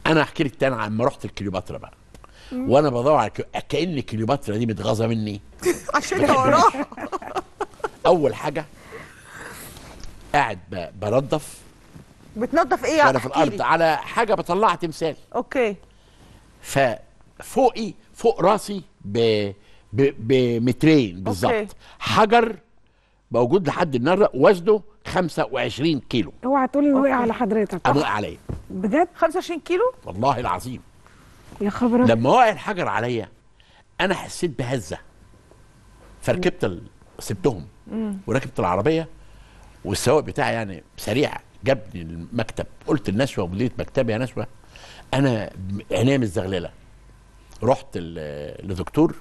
انا احكي لك تاني عما رحت الكليوباترا بقى وانا بدور على كليو- كان كليوباترا دي متغاظه مني عشان انت وراها اول حاجه قاعد ب- بنظف بتنظف ايه وانا في احكي الارض لي. على حاجه بطلعها تمثال اوكي ففوقي فوق راسي ب ب بمترين بالظبط أوكي. حجر موجود لحد النهارده وزنه 25 كيلو اوعى تقول انه وقع على حضرتك قام وقع عليا بجد 25 كيلو والله العظيم يا خبر أبيض. لما وقع الحجر عليا انا حسيت بهزه فركبت ال... سبتهم وركبت العربيه والسواق بتاعي يعني سريع جابني المكتب قلت لنشوى مديرة مكتبي يا نشوى انا عينيا مزغلله رحت ل- لدكتور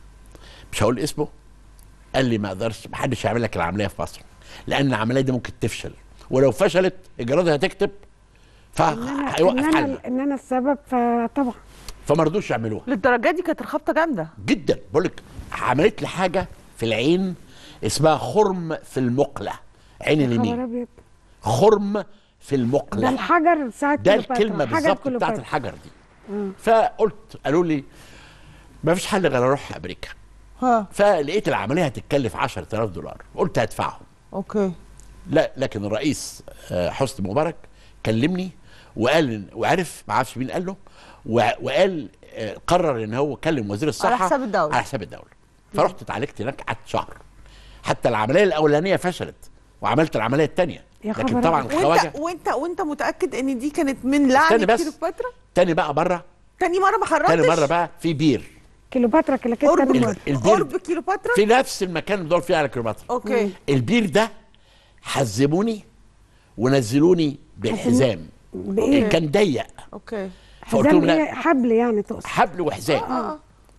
مش هقول اسمه قال لي ما اقدرش ما حدش يعمل لك العمليه في مصر لان العمليه دي ممكن تفشل ولو فشلت اجرادها هتكتب ان انا فهيوقف ان حالنا انا ان انا السبب فطبعا فما رضوش يعملوها للدرجه دي كانت الخبطه جامده جدا بقول لك عملت لي حاجه في العين اسمها خرم في المقله عين يا خبر اليمين ابيض خرم في ده المقله الحجر ساعه ده كليوباترا، الكلمه حجر بالظبط بتاعت كليوباترا. الحجر دي فقلت قالوا لي ما فيش حل غير اروح امريكا ها فلقيت العمليه هتتكلف 10000 دولار قلت هدفعهم اوكي لا لكن الرئيس آه، حسني مبارك كلمني وقال إن- وعرف ما اعرفش مين قال له وع- وقال آه، قرر ان هو كلم وزير الصحه حساب الدولة. على حساب الدوله فرحت اتعالجت هناك قعدت شهر حتى العمليه الاولانيه فشلت وعملت العمليه الثانيه يا لكن خبر طبعا أبيض. الخواجه وانت وانت وانت متاكد ان دي كانت من لعنه استني بس. كليوباترا تاني بقى بره تاني مره ما خرجتش تاني مره بقى في بير كليوباترا كلاكيت قرب تاني ال- مرة. البير قرب كليوباترا في نفس المكان اللي بدور فيه على كليوباترا اوكي البير ده حزموني ونزلوني بالحزام بايه كان ضيق اوكي فقلت حزام لهم لا ايه حبل يعني تقصد حبل وحزام اه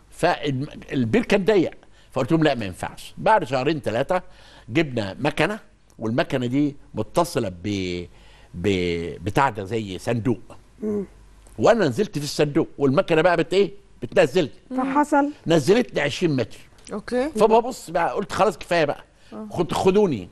فالبير كان ضيق فقلت لهم لا ما ينفعش بعد شهرين ثلاثه جبنا مكنه والمكنه دي متصله ب ب بتاع ده زي صندوق وانا نزلت في الصندوق والمكنه بقى بت ايه بتنزل فحصل نزلتني 20 متر اوكي فببص بقى قلت خلاص كفايه بقى خد خدوني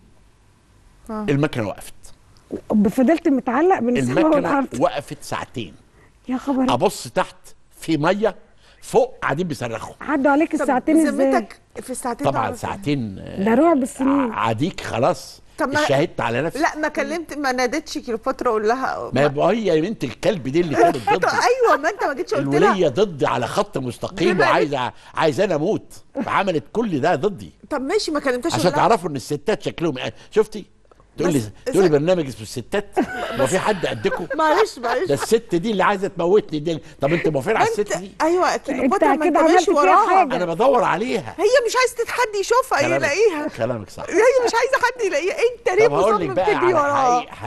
آه. المكنه وقفت فضلت متعلق بين السماء المكنه والارض وقفت ساعتين يا خبر أبيض. ابص تحت في ميه فوق قاعدين بيصرخوا عدوا عليك طب الساعتين ازاي ذمتك في الساعتين طبعا تعرف- ساعتين آه، ده رعب السنين ع- عديك خلاص طب ما- شهدت على نفسي لا ما كلمت ما نادتش كليوباترا اقول لها ما يبقى هي يا بنت الكلب دي اللي كانت ضدي ايوه ما انت ما جيتش قلت لها الوليه ضدي على خط مستقيم بما إنك- وعايزه عايزه انا اموت فعملت كل ده ضدي طب ماشي ما كلمتش عشان أقول لها- تعرفوا ان الستات شكلهم إيه. شفتي تقول لي بس- تقول لي بس- برنامج اسمه الستات هو في حد قدكم معلش معلش ده الست دي اللي عايزه تموتني دي طب انت موافقين على الست انت دي ايوه كليوباترا ما أكيد انت عملت ماشي فيها وراها حاجة. انا بدور عليها هي مش عايزه حد يشوفها كلامك- يلاقيها كلامك صح هي مش عايزه حد يلاقيها انت ليه طب هقول لك مصمم بقى تجري على وراها حقيقة